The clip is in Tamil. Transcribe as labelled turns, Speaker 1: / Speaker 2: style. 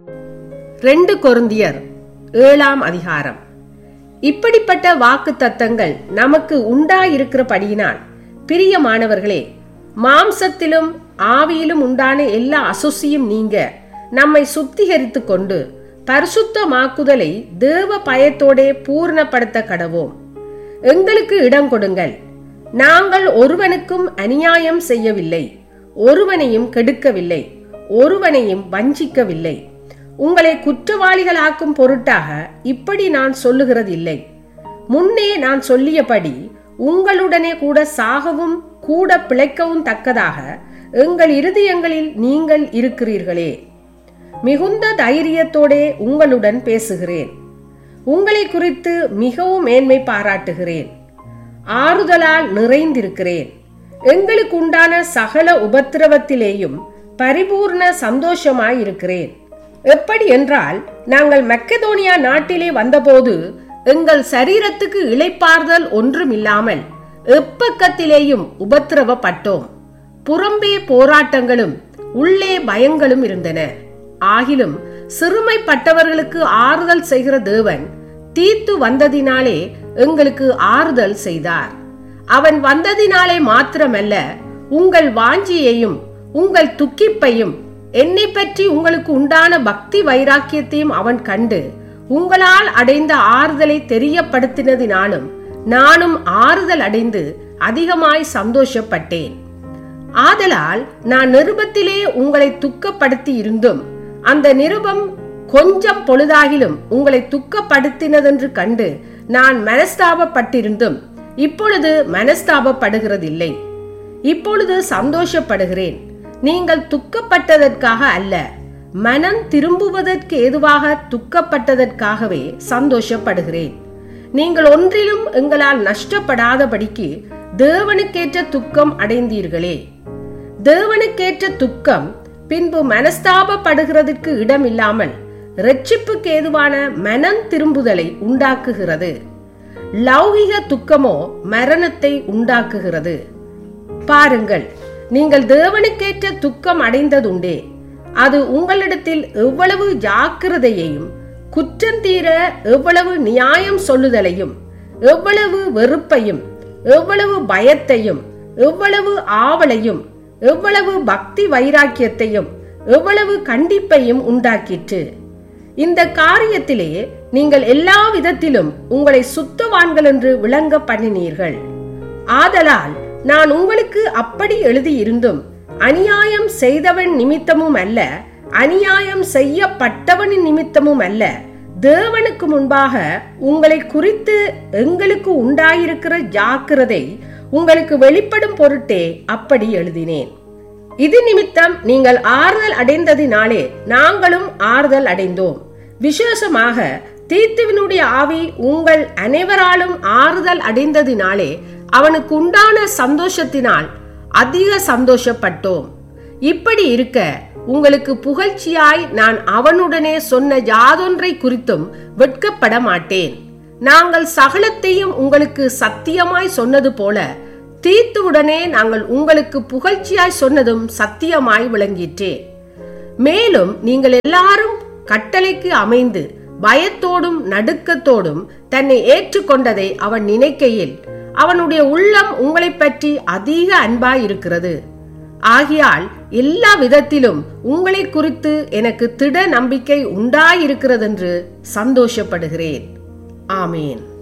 Speaker 1: ரெண்டு கொருந்தியர் ஏழாம் அதிகாரம் இப்படிப்பட்ட வாக்கு தத்தங்கள் நமக்கு உண்டாயிருக்கிறபடியினால் பிரியமானவர்களே மாம்சத்திலும் ஆவியிலும் உண்டான எல்லா அசுசியும் நீங்க நம்மை சுத்திகரித்துக் கொண்டு பரிசுத்தமாக்குதலை தேவ பயத்தோடே பூர்ணப்படுத்த கடவோம் எங்களுக்கு இடம் கொடுங்கள் நாங்கள் ஒருவனுக்கும் அநியாயம் செய்யவில்லை ஒருவனையும் கெடுக்கவில்லை ஒருவனையும் வஞ்சிக்கவில்லை உங்களை குற்றவாளிகளாக்கும் பொருட்டாக இப்படி நான் சொல்லுகிறதில்லை முன்னே நான் சொல்லியபடி உங்களுடனே கூட சாகவும் கூட பிழைக்கவும் தக்கதாக எங்கள் இருதயங்களில் நீங்கள் இருக்கிறீர்களே மிகுந்த தைரியத்தோடே உங்களுடன் பேசுகிறேன் உங்களை குறித்து மிகவும் மேன்மை பாராட்டுகிறேன் ஆறுதலால் நிறைந்திருக்கிறேன் எங்களுக்கு உண்டான சகல உபத்திரவத்திலேயும் பரிபூர்ண சந்தோஷமாயிருக்கிறேன் எப்படி என்றால் நாங்கள் மக்கதோனியா நாட்டிலே வந்தபோது எங்கள் சரீரத்துக்கு இளைப்பாறுதல் ஒன்றுமில்லாமல் எப்பக்கத்திலேயும் உபத்திரவப்பட்டோம் புறம்பே போராட்டங்களும் உள்ளே பயங்களும் இருந்தன ஆகிலும் சிறுமைப்பட்டவர்களுக்கு ஆறுதல் செய்கிற தேவன் தீத்து வந்ததினாலே எங்களுக்கு ஆறுதல் செய்தார் அவன் வந்ததினாலே மாத்திரமல்ல உங்கள் வாஞ்சியையும் உங்கள் துக்கிப்பையும் என்னை பற்றி உங்களுக்கு உண்டான பக்தி வைராக்கியத்தையும் அவன் கண்டு உங்களால் அடைந்த ஆறுதலை தெரியப்படுத்தினதினாலும் நானும் ஆறுதல் அடைந்து அதிகமாய் சந்தோஷப்பட்டேன் ஆதலால் நான் நிருபத்திலே உங்களை துக்கப்படுத்தி இருந்தும் அந்த நிருபம் கொஞ்சம் பொழுதாகிலும் உங்களை துக்கப்படுத்தினதென்று கண்டு நான் மனஸ்தாபப்பட்டிருந்தும் இப்பொழுது மனஸ்தாபப்படுகிறதில்லை இப்பொழுது சந்தோஷப்படுகிறேன் நீங்கள் துக்கப்பட்டதற்காக அல்ல மனம் திரும்புவதற்கு ஏதுவாக துக்கப்பட்டதற்காகவே சந்தோஷப்படுகிறேன் நீங்கள் ஒன்றிலும் எங்களால் நஷ்டப்படாதபடிக்கு தேவனுக்கேற்ற துக்கம் அடைந்தீர்களே தேவனுக்கேற்ற துக்கம் பின்பு மனஸ்தாபப்படுகிறதுக்கு இடமில்லாமல் இரட்சிப்புக்கு ஏதுவான மனம் திரும்புதலை உண்டாக்குகிறது லௌகிக துக்கமோ மரணத்தை உண்டாக்குகிறது பாருங்கள் நீங்கள் தேவனுக்கேற்ற துக்கம் அடைந்ததுண்டே அது உங்களிடத்தில் எவ்வளவு ஜாக்கிரதையையும் குற்றந்தீர எவ்வளவு நியாயம் சொல்லுதலையும் எவ்வளவு வெறுப்பையும் எவ்வளவு பயத்தையும் எவ்வளவு ஆவலையும் எவ்வளவு பக்தி வைராக்கியத்தையும் எவ்வளவு கண்டிப்பையும் உண்டாக்கிற்று இந்த காரியத்திலே நீங்கள் எல்லா விதத்திலும் உங்களை சுத்தவான்கள் என்று விளங்க பண்ணினீர்கள் ஆதலால் நான் உங்களுக்கு அப்படி எழுதியிருந்தும் அநியாயம் செய்தவன் நிமித்தமும் அல்ல அநியாயம் செய்யப்பட்டவனின் நிமித்தமும் அல்ல தேவனுக்கு முன்பாக உங்களை குறித்து எங்களுக்கு உண்டாயிருக்கிற ஜாக்கிரதை உங்களுக்கு வெளிப்படும் பொருட்டே அப்படி எழுதினேன் இது நிமித்தம் நீங்கள் ஆறுதல் அடைந்ததினாலே நாங்களும் ஆறுதல் அடைந்தோம் விசேஷமாக தீத்துவினுடைய ஆவி உங்கள் அனைவராலும் ஆறுதல் அடைந்ததினாலே அவனுக்கு உண்டான சந்தோஷத்தினால் அதிக சந்தோஷப்பட்டோம் இப்படி இருக்க உங்களுக்கு புகழ்ச்சியாய் நான் அவனுடனே சொன்ன யாதொன்றை குறித்தும் வெட்கப்பட மாட்டேன் நாங்கள் சகலத்தையும் உங்களுக்கு சத்தியமாய் சொன்னது போல தீத்துவுடனே நாங்கள் உங்களுக்கு புகழ்ச்சியாய் சொன்னதும் சத்தியமாய் விளங்கிற்றே மேலும் நீங்கள் எல்லாரும் கட்டளைக்கு அமைந்து பயத்தோடும் நடுக்கத்தோடும் தன்னை ஏற்றுக்கொண்டதை அவன் நினைக்கையில் அவனுடைய உள்ளம் உங்களை பற்றி அதிக அன்பாய் இருக்கிறது ஆகையால் எல்லா விதத்திலும் உங்களை குறித்து எனக்கு திட நம்பிக்கை உண்டாயிருக்கிறதென்று சந்தோஷப்படுகிறேன் ஆமேன்